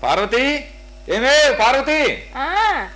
పార్వతి ఏమే పార్వతి ఆ.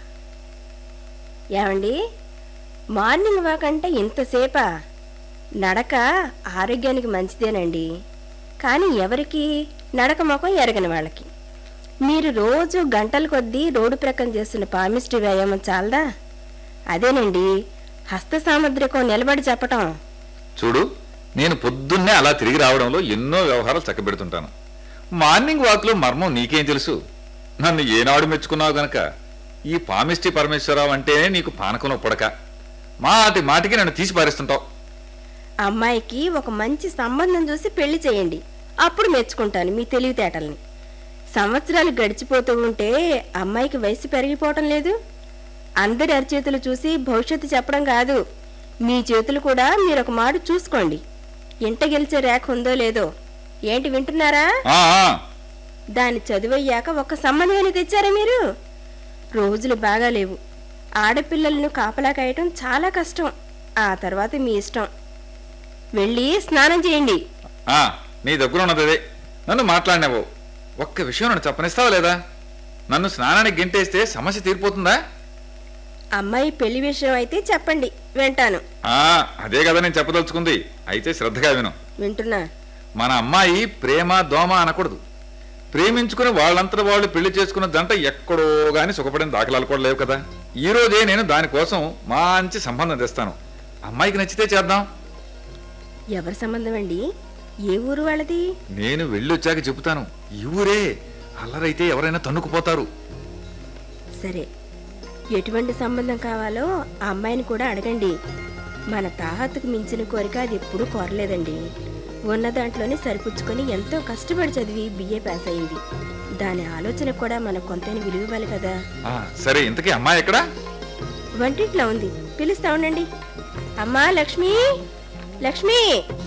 ఏమండి మార్నింగ్ వాక్ అంటే ఇంతసేపా నడక ఆరోగ్యానికి మంచిదేనండి కానీ ఎవరికి నడక ముఖం ఎరగని వాళ్ళకి మీరు రోజు గంటల కొద్దీ రోడ్డు ప్రక్కన చేస్తున్న పామిస్టి వ్యాయామం చాలదా అదేనండి హస్త సాముద్రికం నిలబడి చెప్పటం చూడు నేను పొద్దున్నే అలా తిరిగి రావడంలో ఎన్నో వ్యవహారాలు చక్కబెడుతుంటాను మార్నింగ్ వాక్లో మర్మం నీకేం తెలుసు నన్ను ఏనాడు మెచ్చుకున్నావు గనక ఈ పామిష్టి పరమేశ్వరరావు అంటేనే నీకు పానకంలో పుడక మాటి మాటికి నన్ను తీసి పారేస్తుంటావు అమ్మాయికి ఒక మంచి సంబంధం చూసి పెళ్లి చేయండి అప్పుడు మెచ్చుకుంటాను మీ తెలివితేటల్ని సంవత్సరాలు గడిచిపోతూ ఉంటే అమ్మాయికి వయసు పెరిగిపోవటం లేదు అందరి అరచేతులు చూసి భవిష్యత్తు చెప్పడం కాదు మీ చేతులు కూడా మీరు ఒక మాట చూసుకోండి ఇంట గెలిచే రేఖ ఉందో లేదో ఏంటి వింటున్నారా ఆ, ఆ, దాని చదువయ్యాక ఒక సంబంధమైన తెచ్చారా మీరు రోజులు బాగా లేవు ఆడపిల్లలను కాపలా కాయటం చాలా కష్టం ఆ తర్వాత మీ ఇష్టం వెళ్ళి స్నానం చేయండి ఆ, నీ దగ్గర ఉన్నది అదే నన్ను మాట్లాడినావు ఒక్క విషయం నన్ను చెప్పనిస్తావా లేదా నన్ను స్నానానికి గెంటేస్తే సమస్య తీరిపోతుందా అమ్మాయి పెళ్లి విషయం అయితే చెప్పండి వింటాను ఆ అదే కదా నేను చెప్పదలుచుకుంది అయితే శ్రద్ధగా విను వింటున్నా మన అమ్మాయి ప్రేమ దోమ అనకూడదు ప్రేమించుకుని వాళ్ళంతట వాళ్ళు పెళ్లి చేసుకున్న జంట ఎక్కడో గాని సుఖపడిన దాఖలాలు కూడా లేవు కదా ఈ రోజే నేను దానికోసం మంచి సంబంధం తెస్తాను అమ్మాయికి నచ్చితే చేద్దాం ఎవరి సంబంధం అండి ఏ ఊరు వాళ్ళది నేను వెళ్ళొచ్చాక చెబుతాను ఈ ఊరే అల్లరైతే ఎవరైనా తన్నుకుపోతారు సరే ఎటువంటి సంబంధం కావాలో ఆ అమ్మాయిని కూడా అడగండి మన తాహతుకు మించిన కోరిక అది ఎప్పుడూ కోరలేదండి ఉన్న దాంట్లోనే సరిపుచ్చుకొని ఎంతో కష్టపడి చదివి బిఏ పాస్ అయింది దాని ఆలోచన కూడా మనకు కొంతైనా విలువ ఇవ్వాలి కదా ఆ, సరే ఇంతకీ అమ్మాయి ఎక్కడా వంటింట్లో ఉంది పిలుస్తా ఉండండి అమ్మా లక్ష్మి లక్ష్మి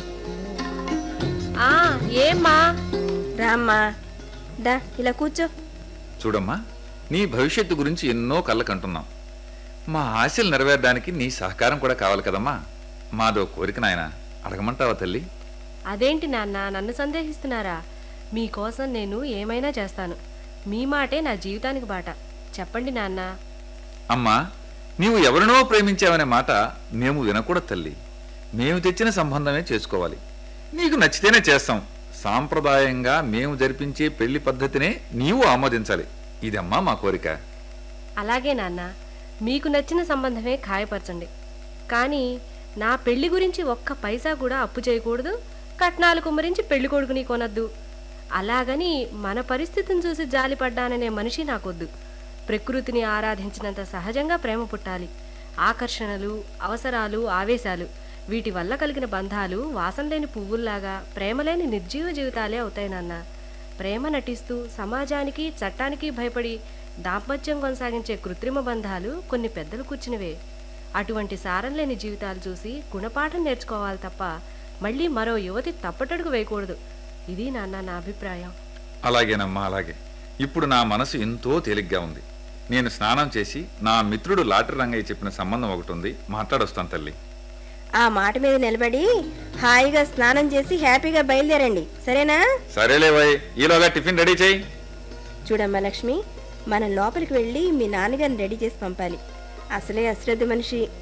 ఆ ఏమ్మా రామ్మా దా ఇలా కూర్చో చూడమ్మా నీ భవిష్యత్తు గురించి ఎన్నో కళ్ళకంటున్నాం మా ఆశలు నెరవేరడానికి నీ సహకారం కూడా కావాలి కదమ్మా మాదో కోరిక నాయన అడగమంటావా తల్లి అదేంటి నాన్న నన్ను సందేహిస్తున్నారా మీకోసం నేను ఏమైనా చేస్తాను మీ మాటే నా జీవితానికి బాట చెప్పండి నాన్న అమ్మా నీవు ఎవరినో ప్రేమించావనే మాట మేము వినకూడదు తల్లి మేము తెచ్చిన సంబంధమే చేసుకోవాలి నీకు నచ్చితేనే చేస్తాం సాంప్రదాయంగా మేము జరిపించే పెళ్లి పద్ధతినే నీవు ఆమోదించాలి ఇదమ్మా మా కోరిక అలాగే నాన్న మీకు నచ్చిన సంబంధమే ఖాయపరచండి కానీ నా పెళ్లి గురించి ఒక్క పైసా కూడా అప్పు చేయకూడదు కట్నాలు కుమ్మరించి పెళ్లి కొడుకుని కొనద్దు అలాగని మన పరిస్థితిని చూసి జాలిపడ్డాననే మనిషి నాకొద్దు ప్రకృతిని ఆరాధించినంత సహజంగా ప్రేమ పుట్టాలి ఆకర్షణలు అవసరాలు ఆవేశాలు వీటి వల్ల కలిగిన బంధాలు వాసన లేని పువ్వుల్లాగా ప్రేమలేని నిర్జీవ జీవితాలే అవుతాయి నాన్న ప్రేమ నటిస్తూ సమాజానికి చట్టానికి భయపడి దాంపత్యం కొనసాగించే కృత్రిమ బంధాలు కొన్ని పెద్దలు కూర్చునివే అటువంటి సారం లేని జీవితాలు చూసి గుణపాఠం నేర్చుకోవాలి తప్ప మళ్ళీ మరో యువతి తప్పటడుగు వేయకూడదు ఇది నాన్న నా అభిప్రాయం అలాగేనమ్మా అలాగే ఇప్పుడు నా మనసు ఎంతో తేలిగ్గా ఉంది నేను స్నానం చేసి నా మిత్రుడు లాటరీ రంగయ్య చెప్పిన సంబంధం ఒకటి ఉంది మాట్లాడొస్తాను తల్లి ఆ మాట మీద నిలబడి హాయిగా స్నానం చేసి హ్యాపీగా బయలుదేరండి సరేనా సరేలేవయ్ ఈలోగా టిఫిన్ రెడీ చేయి చూడమ్మా లక్ష్మి మనం లోపలికి వెళ్ళి మీ నాన్నగారిని రెడీ చేసి పంపాలి అసలే అశ్రద్ధ మనిషి